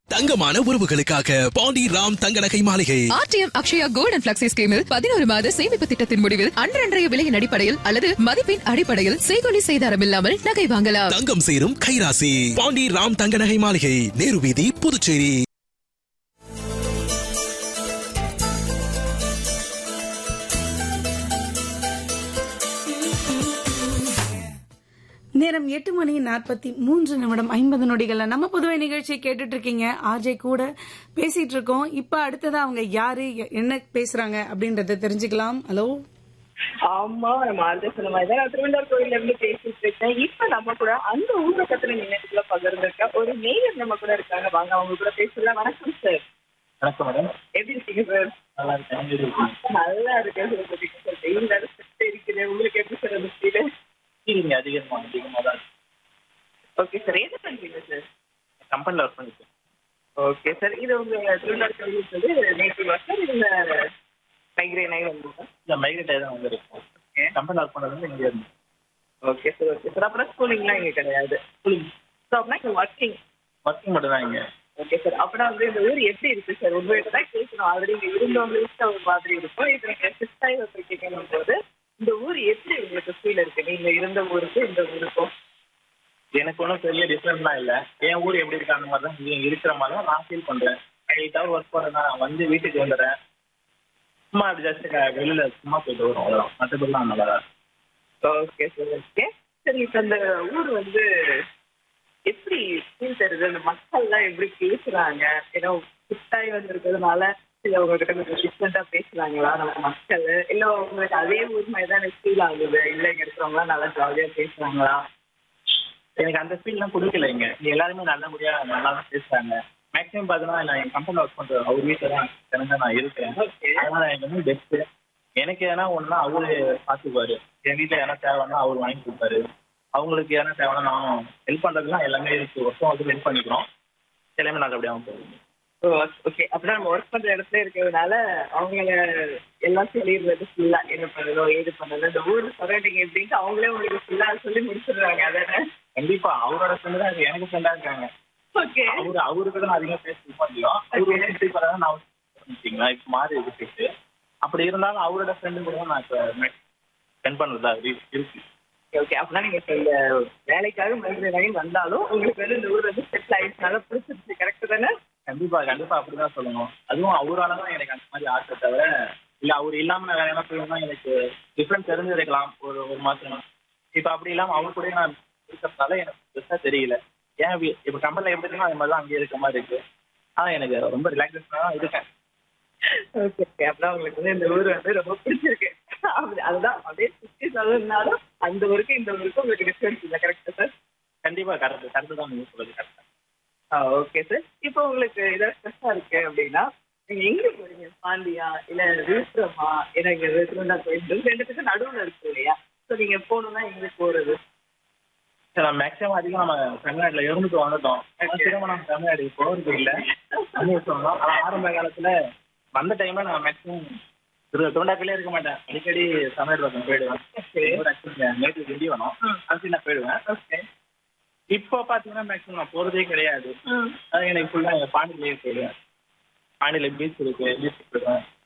தங்கமான உறவுகளுக்காக பாண்டி ராம் தங்க நகை மாளிகை RTM Akshaya gold and flexi ஸ்கீமில் பதினோரு மாத சேமிப்பு திட்டத்தின் முடிவில் அன்றன்றைய விலையின் அடிப்படையில் அல்லது மதிப்பின் அடிப்படையில் செய்கொலி செய்தாரம் இல்லாமல் நகை வாங்கலாம் தங்கம் சேரும் கைராசி பாண்டி ராம் தங்க நகை மாளிகை நேரு வீதி புதுச்சேரி நேரம் எட்டு மணி நாற்பத்தி மூன்று நிமிடம் ஐம்பது நொடிகள்ல நம்ம புதுவை நிகழ்ச்சியை கேட்டுட்டு இருக்கீங்க ஆர்ஜே கூட பேசிட்டு இருக்கோம் இப்ப அடுத்ததா அவங்க யாரு எ- என்ன பேசுறாங்க அப்படின்றத தெரிஞ்சுக்கலாம் ஹலோ ஆமா நம்ம ஆல்ரெடி சொன்ன மாதிரி தான் நான் திருவள்ளுவர் கோயில்ல இருந்து பேசிட்டு இருக்கேன் இப்ப நம்ம கூட அந்த ஊரை பத்தின நினைவுகளை பகிர்ந்திருக்க ஒரு மேயர் நம்ம கூட இருக்காங்க வாங்க அவங்க கூட பேசலாம் வணக்கம் சார் வணக்கம் மேடம் எப்படி இருக்கீங்க சார் நல்லா இருக்கேன் எப்படி இருக்கீங்க? நல்லா இருக்கேன் சார் பத்தி சார் வெயில் வேற சுட்டு இருக்குது உங்களுக்கு எப்படி சார் அந்த ஃபீல் கீழே அதிகமா அதிகமாக தான் இருக்கு. ஓகே சார் என்ன பண்றீங்க சார் கம்பெனில ஒர்க் பண்ணிருக்கேன் ஓகே சார் இது உங்க திருவள்ளுவர் கோயில் வந்து நேற்று வருஷம் இல்ல மைக்ரேனாய் வந்தீங்க இந்த மைக்ரேட் தான் வந்து இருக்கும் கம்பெனில ஒர்க் பண்ணது வந்து இங்கே இருந்து ஓகே சார் ஓகே சார் அப்புறம் ஸ்கூலிங்லாம் இங்க கிடையாது ஸோ அப்படின்னா இங்க ஒர்க்கிங் ஒர்க்கிங் மட்டும் தான் இங்கே ஓகே சார் அப்படின்னா வந்து இந்த ஊர் எப்படி இருக்கு சார் உங்ககிட்ட தான் கேட்கணும் ஆல்ரெடி இங்க இருந்தவங்களுக்கு ஒரு மாதிரி இருக்கும் இப்போ நீங்க ஷிஃப்ட் ஆகி வந்திருக்கீங்கன்னும் போது இந்த ஊர் எப்படி உங்களுக்கு ஃபீல் இருக்கு நீங்க இருந்த ஊருக்கு இந்த ஊருக்கும் எனக்கு ஒன்றும் பெரிய டிஃப்ரெண்ட்லாம் இல்லை என் ஊர் எப்படி இருக்கு அந்த மாதிரி தான் இங்கே இருக்கிற மாதிரி தான் நான் ஃபீல் பண்ணுறேன் எயிட் ஹவர் ஒர்க் பண்ணுறேன் நான் வந்து வீட்டுக்கு வந்துடுறேன் சும்மா அப்படி ஜஸ்ட் வெளியில சும்மா போயிட்டு வரும் அவ்வளோதான் மற்றபடிலாம் நல்லா தான் இருக்கு. ஓகே சார் ஓகே சரி இப்போ இந்த ஊர் வந்து எப்படி ஃபீல் தருது இந்த மக்கள்லாம் எப்படி பேசுறாங்க ஏன்னா புத்தாய் வந்திருக்கிறதுனால இல்ல உங்ககிட்ட கொஞ்சம் டிஃப்ரெண்டா பேசுறாங்களா நம்ம மக்கள் இல்ல உங்களுக்கு அதே ஊர் மாதிரி தான் எனக்கு ஃபீல் ஆகுது இல்ல இங்க இருக்கிறவங்க நல்லா ஜாலியா பேசுறாங்களா எனக்கு அந்த ஃபீல்லாம் கொடுக்கல இங்க இங்க எல்லாருமே நல்லபடியா நல்லா தான் பேசுறாங்க மேக்ஸிமம் பார்த்தீங்கன்னா நான் என் கம்பெனியில் ஒர்க் பண்றேன் அவர் வீட்டில் தான் தெரிஞ்சா நான் இருக்கேன் Okay. அதனால எனக்கு வந்து பெஸ்ட் எனக்கு எதனா ஒண்ணுனா அவரு பார்த்துக்குவாரு என் வீட்டில் எதனா தேவைன்னா அவர் வாங்கி கொடுப்பாரு அவங்களுக்கு எதனா தேவைன்னா நானும் ஹெல்ப் பண்றதுலாம் எல்லாமே இருக்கு ஒர்க்கும் வந்து ஹெல்ப் பண்ணிக்கிறோம் எல்லாமே நல்லபடியாக போகுது ஓகே அப்படின்னா நம்ம ஒர்க் பண்ற இடத்துல இருக்கிறதுனால அவங்கள எல்லாம் சொல்லிடுறது ஃபுல்லா என்ன பண்ணணும் ஏது பண்ணணும் இந்த ஊர் சரௌண்டிங் எப்படின்ட்டு அவங்களே உங்களுக்கு ஃபுல்லா சொல்லி முடிச்சிடுறாங்க அதானே கண்டிப்பா அவரோட ஃப்ரெண்டு தான் இருக்கு. எனக்கு ஃப்ரெண்டா இருக்காங்க ஓகே அவரு அவருக்கு தான் அதிகமாக பேச முடியும் அவரு வந்து இப்படி பண்ணா நான் வச்சுங்களா இப்போ மாறி இருக்கு அப்படி இருந்தாலும் அவரோட ஃப்ரெண்டு கூட தான் நான் இப்போ ஸ்பெண்ட் பண்ணுறதா இருக்கு ஓகே அப்படின்னா நீங்க இப்ப இந்த வேலைக்காக மதுரை நகை வந்தாலும் உங்களுக்கு வந்து இந்த ஊர் வந்து செட்டில் ஆயிடுச்சுனால பிடிச்சிருச்சு கரெக்ட் தானே கண்டிப்பா கண்டிப்பா அப்படிதான் சொல்லணும் அதுவும் அவரால தான் எனக்கு அந்த மாதிரி ஆசை தவிர இல்ல அவர் இல்லாம நான் வேற என்ன செய்யணும்னா எனக்கு டிஃப்ரெண்ட் தெரிஞ்சிருக்கலாம் ஒரு ஒரு மாசம் இப்ப அப்படி இல்லாம அவர் கூட நான் இருக்கிறதுனால எனக்கு பெருசா தெரியல ஏன் வி- இப்ப கம்பெனில எப்படி இருக்கோ அது மாதிரி தான் அங்கேயே இருக்க மாதிரி இருக்கு ஆனா எனக்கு ரொம்ப ரிலாக்ஸேஷனா தான் இருக்கேன் ஓகே ஓகே அப்படின்னா உங்களுக்கு வந்து இந்த ஊர் வந்து ரொம்ப பிடிச்சிருக்கு அப்படி அதுதான் அப்படியே சுற்றி சொல்லணும்னாலும் அந்த ஊருக்கு இந்த ஊருக்கு உங்களுக்கு டிஃப்ரென்ஸ் இல்லை கரெக்டா சார் கண்டிப்பா கரெக்ட் கரெக்ட் தான் நீங்க சொல்றது கரெக்ட் ஆ ஓகே சார் இப்போ உங்களுக்கு ஏதாவது ஸ்ட்ரெஸ்ஸாக இருக்கு அப்படின்னா நீங்க எங்க போறீங்க பாண்டியா இல்ல விழுப்புரமா ஏன்னா இங்க திருவண்ணா கோயில் ரெண்டுத்துக்கும் நடுவுல இருக்கு இல்லையா ஸோ நீங்க போகணும்னா எங்க போறது நான் மேக்ஸிமம் அதிகம் நம்ம தமிழ்நாட்டுல இருந்துட்டு வந்துட்டோம் ஆனா திரும்ப நம்ம தமிழ்நாடு போறது இல்ல பண்ணி சொன்னோம் ஆனா ஆரம்ப காலத்துல வந்த டைம்ல நான் மேக்ஸிமம் திரு தொண்டாக்கிலே இருக்க மாட்டேன் அடிக்கடி தமிழ் பக்கம் போயிடுவேன் நேற்று திண்டிவனம் அதுக்கு நான் போயிடுவேன் ஓகே இப்போ பாத்தீங்கன்னா மேக்ஸிமம் நான் போறதே கிடையாது அது எனக்கு ஃபுல்லா பாண்டியிலேயே போயிடுவேன் பாண்டியில பீச் இருக்கு பீச் போயிடுவேன்